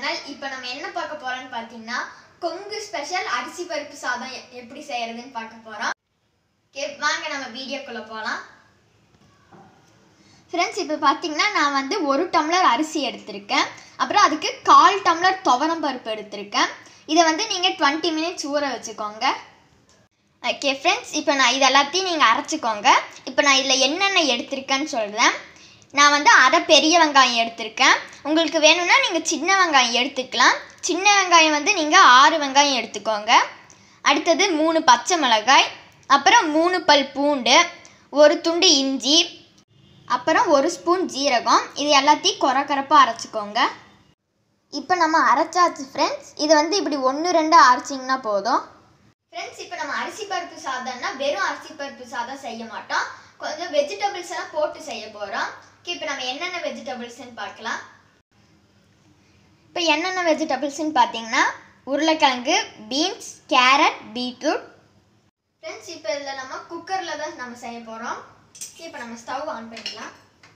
channel இப்போ நம்ம என்ன பார்க்க போறோம்னு பார்த்தீங்கன்னா கொங்கு ஸ்பெஷல் அரிசி பருப்பு சாதம் எ- எப்படி செய்யறதுன்னு பார்க்க போறோம் ஓகே வாங்க நம்ம வீடியோக்குள்ள போகலாம் ஃப்ரெண்ட்ஸ் இப்போ பார்த்தீங்கன்னா நான் வந்து ஒரு டம்ளர் அரிசி எடுத்திருக்கேன் அப்புறம் அதுக்கு கால் டம்ளர் துவரம் பருப்பு எடுத்திருக்கேன் இதை வந்து நீங்கள் டுவெண்ட்டி மினிட்ஸ் ஊற வச்சுக்கோங்க ஓகே ஃப்ரெண்ட்ஸ் இப்போ நான் இது எல்லாத்தையும் நீங்கள் அரைச்சிக்கோங்க இப்போ நான் இதில் என்னென்ன எடுத்திருக்கேன்னு சொல்கிறேன் நான் வந்து அரை பெரிய வெங்காயம் எடுத்திருக்கேன் உங்களுக்கு வேணும்னா நீங்கள் சின்ன வெங்காயம் எடுத்துக்கலாம் சின்ன வெங்காயம் வந்து நீங்கள் ஆறு வெங்காயம் எடுத்துக்கோங்க அடுத்தது மூணு பச்சை மிளகாய் அப்புறம் மூணு பல் பூண்டு ஒரு துண்டு இஞ்சி அப்புறம் ஒரு ஸ்பூன் ஜீரகம் இது எல்லாத்தையும் கொரகரப்பாக அரைச்சிக்கோங்க இப்போ நம்ம அரைச்சாச்சு ஃப்ரெண்ட்ஸ் இது வந்து இப்படி ஒன்று ரெண்டு அரைச்சிங்கன்னா போதும் ஃப்ரெண்ட்ஸ் இப்போ நம்ம அரிசி பருப்பு சாதம்னா வெறும் அரிசி பருப்பு சாதம் செய்ய மாட்டோம் கொஞ்சம் வெஜிடபிள்ஸ் எல்லாம் போட்டு செய்ய போகிறோம் இப்போ நம்ம என்னென்ன வெஜிடபிள்ஸ்னு பார்க்கலாம் இப்போ என்னென்ன வெஜிடபிள்ஸ்னு பார்த்தீங்கன்னா உருளைக்கிழங்கு பீன்ஸ் கேரட் பீட்ரூட் ஃப்ரெண்ட்ஸ் இப்போ இதில் நம்ம குக்கரில் தான் நம்ம செய்ய போகிறோம் இப்போ நம்ம ஸ்டவ் ஆன் பண்ணிக்கலாம்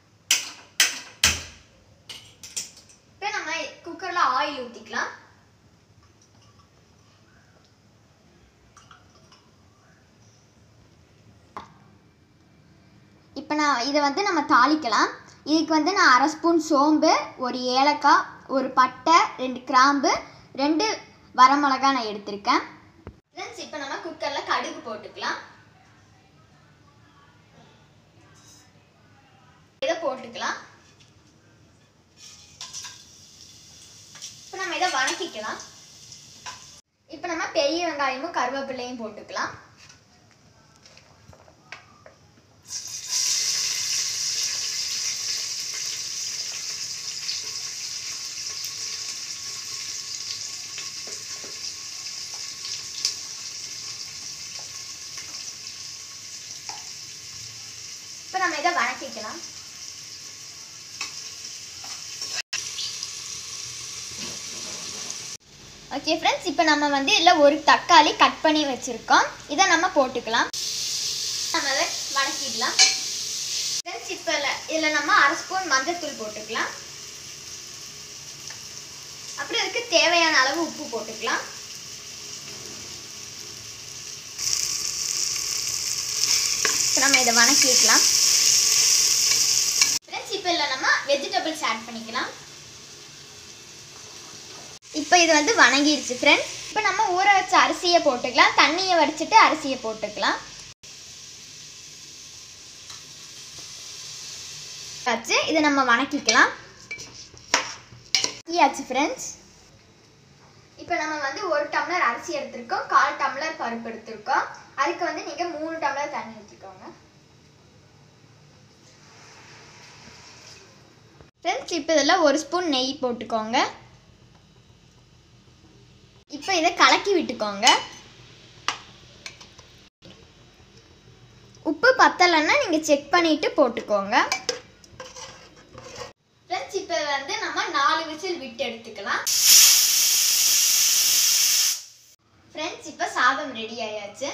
இப்போ நம்ம குக்கரில் ஆயில் ஊற்றிக்கலாம் இப்போ நான் இதை வந்து நம்ம தாளிக்கலாம் இதுக்கு வந்து நான் அரை ஸ்பூன் சோம்பு ஒரு ஏலக்காய் ஒரு பட்டை ரெண்டு கிராம்பு ரெண்டு வரமிளகா நான் எடுத்திருக்கேன் ஃப்ரெண்ட்ஸ் இப்போ நம்ம குக்கரில் கடுகு போட்டுக்கலாம் இதை போட்டுக்கலாம் இப்போ நம்ம இதை வணக்கிக்கலாம் இப்போ நம்ம பெரிய வெங்காயமும் கருவேப்பிலையும் போட்டுக்கலாம் இப்போ நம்ம இதை வணக்கிக்கலாம் ஓகே ஃப்ரெண்ட்ஸ் இப்போ நம்ம வந்து இதில் ஒரு தக்காளி கட் பண்ணி வச்சுருக்கோம் இதை நம்ம போட்டுக்கலாம் நம்ம அதை வணக்கிடலாம் ஃப்ரெண்ட்ஸ் இப்போ இதில் நம்ம அரை ஸ்பூன் மஞ்சத்தூள் போட்டுக்கலாம் அப்புறம் இதுக்கு தேவையான அளவு உப்பு போட்டுக்கலாம் இப்போ நம்ம இதை வணக்கிக்கலாம் ஃப்ரெண்ட்ஸ் இப்போ இதில் நம்ம வெஜிடபிள்ஸ் ஆட் பண்ணிக்கலாம் இப்போ இது வந்து வணங்கிடுச்சு ஃப்ரெண்ட்ஸ் இப்போ நம்ம ஊற வச்ச அரிசியை போட்டுக்கலாம் தண்ணியை வடிச்சிட்டு அரிசியை போட்டுக்கலாம் வச்சு இதை நம்ம வணக்கிக்கலாம் ஆச்சு ஃப்ரெண்ட்ஸ் இப்போ நம்ம வந்து ஒரு டம்ளர் அரிசி எடுத்திருக்கோம் கால் டம்ளர் பருப்பு எடுத்திருக்கோம் அதுக்கு வந்து நீங்கள் மூணு டம்ளர் தண்ணி ஊற்றிக்கோங்க ஃப்ரெண்ட்ஸ் இப்போ இதில் ஒரு ஸ்பூன் நெய் போட்டுக்கோங்க இப்போ இதை கலக்கி விட்டுக்கோங்க உப்பு பத்தலைன்னா நீங்கள் செக் பண்ணிட்டு போட்டுக்கோங்க ஃப்ரெண்ட்ஸ் இப்போ வந்து நம்ம நாலு விசில் விட்டு எடுத்துக்கலாம் ஃப்ரெண்ட்ஸ் இப்போ சாதம் ரெடி ஆயாச்சு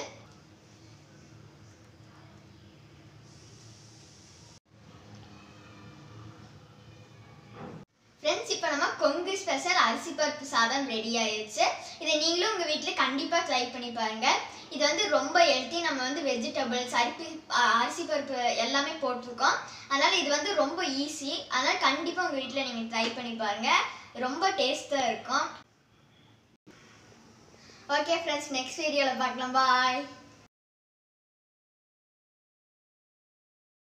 ஃப்ரெண்ட்ஸ் இப்போ நம்ம கொங்கு ஸ்பெஷல் அரிசி பருப்பு சாதம் ரெடி ஆயிடுச்சு இதை நீங்களும் உங்கள் வீட்டில் கண்டிப்பாக ட்ரை பண்ணி பாருங்க இது வந்து ரொம்ப ஹெல்த்தி நம்ம வந்து வெஜிடபிள்ஸ் அரிசி அரிசி பருப்பு எல்லாமே போட்டிருக்கோம் அதனால் இது வந்து ரொம்ப ஈஸி அதனால் கண்டிப்பாக உங்கள் வீட்டில் நீங்கள் ட்ரை பண்ணி பாருங்க ரொம்ப டேஸ்ட்டாக இருக்கும் ஓகே ஃப்ரெண்ட்ஸ் நெக்ஸ்ட் வீடியோவில் பார்க்கலாம் பாய்